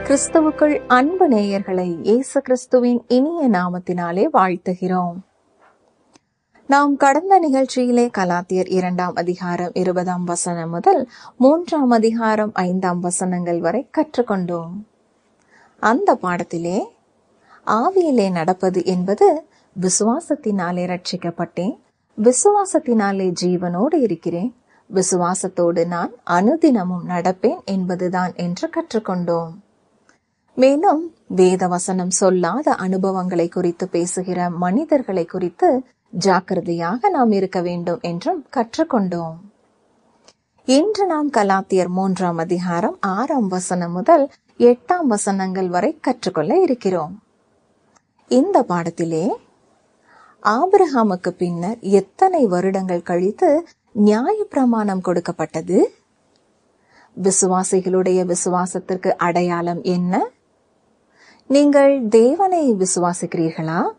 கிறிஸ்துவுக்குள் அன்பு நேயர்களை இயேசு கிறிஸ்துவின் இனிய நாமத்தினாலே வாழ்த்துகிறோம் நாம் கடந்த நிகழ்ச்சியிலே கலாத்தியர் இரண்டாம் அதிகாரம் இருபதாம் வசனம் முதல் மூன்றாம் அதிகாரம் ஐந்தாம் வசனங்கள் வரை கற்றுக்கொண்டோம் அந்த பாடத்திலே ஆவியிலே நடப்பது என்பது விசுவாசத்தினாலே ரட்சிக்கப்பட்டேன் விசுவாசத்தினாலே ஜீவனோடு இருக்கிறேன் விசுவாசத்தோடு நான் அனுதினமும் நடப்பேன் என்பதுதான் என்று கற்றுக்கொண்டோம் மேலும் வேத வசனம் சொல்லாத அனுபவங்களை குறித்து பேசுகிற மனிதர்களை குறித்து ஜாக்கிரதையாக நாம் இருக்க வேண்டும் என்றும் கற்றுக்கொண்டோம் இன்று நாம் கலாத்தியர் மூன்றாம் அதிகாரம் ஆறாம் வசனம் முதல் எட்டாம் வசனங்கள் வரை கற்றுக்கொள்ள இருக்கிறோம் இந்த பாடத்திலே ஆபிரகாமுக்கு பின்னர் எத்தனை வருடங்கள் கழித்து நியாய பிரமாணம் கொடுக்கப்பட்டது விசுவாசிகளுடைய விசுவாசத்திற்கு அடையாளம் என்ன நீங்கள் தேவனை விசுவாசிக்கிறீர்களா